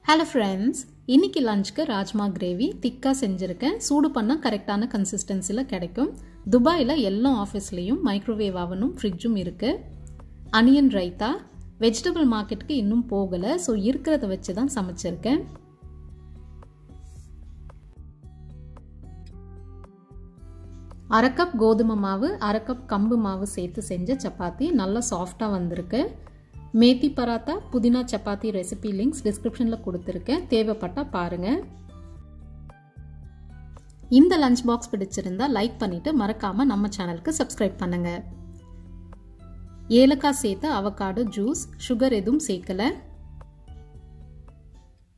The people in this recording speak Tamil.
ஹலோ ஃப்ரெண்ட்ஸ் இன்னைக்கு லஞ்சுக்கு ராஜ்மா கிரேவி திக்காக செஞ்சுருக்கேன் சூடு பண்ணால் கரெக்டான கன்சிஸ்டன்சியில் கிடைக்கும் துபாயில் எல்லா ஆஃபீஸ்லேயும் மைக்ரோவேவ் அவனும் ஃப்ரிட்ஜும் இருக்குது அனியன் ரைத்தா வெஜிடபிள் மார்க்கெட்டுக்கு இன்னும் போகலை ஸோ இருக்கிறத வச்சு தான் சமைச்சிருக்கேன் அரை கப் கோதுமை மாவு அரை கப் கம்பு மாவு சேர்த்து செஞ்ச சப்பாத்தி நல்லா சாஃப்டாக வந்திருக்கு மேத்தி பராத்தா புதினா சப்பாத்தி ரெசிபி லிங்க்ஸ் டிஸ்கிரிப்ஷனில் கொடுத்துருக்கேன் தேவைப்பட்டால் பாருங்கள் இந்த லஞ்ச் பாக்ஸ் பிடிச்சிருந்தா லைக் பண்ணிவிட்டு மறக்காமல் நம்ம சேனலுக்கு சப்ஸ்கிரைப் பண்ணுங்கள் ஏலக்காய் சேர்த்து அவக்காடு ஜூஸ் சுகர் எதுவும் சேர்க்கலை